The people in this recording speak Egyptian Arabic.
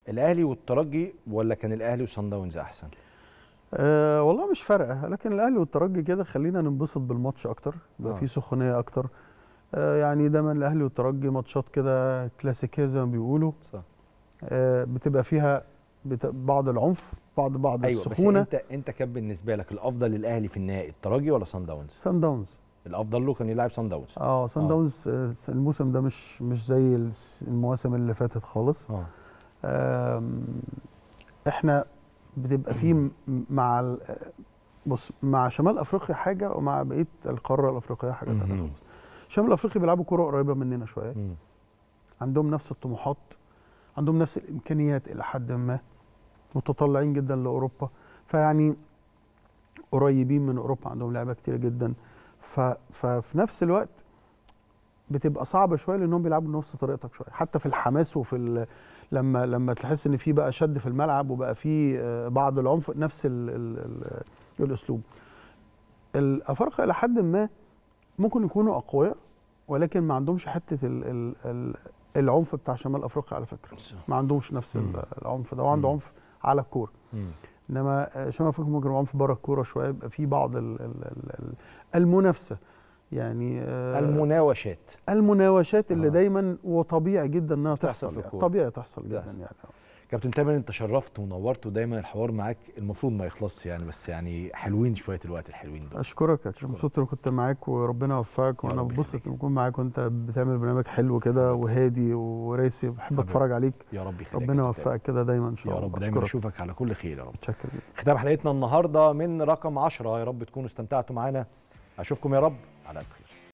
الاهلي والترجي ولا كان الاهلي وصن داونز احسن أه والله مش فارقه لكن الاهلي والترجي كده خلينا ننبسط بالماتش اكتر يبقى آه. في سخونيه اكتر أه يعني دايما الاهلي والترجي ماتشات كده كلاسيكيه زي ما بيقولوا صح أه بتبقى فيها بت... بعض العنف بعض بعض ايوه السخونه بس انت انت كان بالنسبه لك الافضل للاهلي في النهائي الترجي ولا صن داونز سان داونز الافضل له كان يلعب صن داونز اه سان آه. داونز آه، الموسم ده مش مش زي الس- المواسم اللي فاتت خالص اه آم، احنا بتبقى في م- مع ال- بص مع شمال افريقيا حاجه ومع بقيه القاره الافريقيه حاجه ثانيه مهم. خالص شمال افريقيا بيلعبوا كره قريبه مننا شويه مم. عندهم نفس الطموحات عندهم نفس الامكانيات الى حد ما متطلعين جدا لاوروبا فيعني قريبين من اوروبا عندهم لعيبه كتير جدا ف... ففي نفس الوقت بتبقى صعبه شويه لانهم بيلعبوا بنفس طريقتك شويه حتى في الحماس وفي ال... لما لما تحس ان في بقى شد في الملعب وبقى في آه، بعض العنف نفس ال... ال... ال... الاسلوب الافارقه الى حد ما ممكن يكونوا اقوياء ولكن ما عندهمش حته ال... ال... ال... العنف بتاع شمال افريقيا على فكره ما عندهمش نفس مم. ال- العنف ده وعنده مم. عنف على الكوره مم. انما آه، شمال افريقيا ممكن يبقى عنف بره الكوره شويه يبقى في بعض ال... ال... ال... ال- المنافسه يعني آه، المناوشات المناوشات اللي آه. دايما وطبيعي جدا انها تحصل تحصل في يعني. الكورة. طبيعي تحصل جدا تحصل. يعني كابتن تامر انت شرفت ونورت ودايما الحوار معاك المفروض ما يخلصش يعني بس يعني حلوين شويه الوقت الحلوين دول اشكرك يا أشكرك. كابتن مبسوط اني كنت معاك وربنا يوفقك يا وانا رب ببسط يخليك. اني اكون معاك وانت بتعمل برنامج حلو كده وهادي وراسي بحب حبيبي. اتفرج عليك يا رب يخليك ربنا يا كابتن يوفقك كده دايما ان شاء تامر. الله يا رب دايما أشكرك. اشوفك على كل خير يا رب متشكر جدا ختام حلقتنا النهارده من رقم 10 يا رب تكونوا استمتعتوا معانا اشوفكم يا رب على الف خير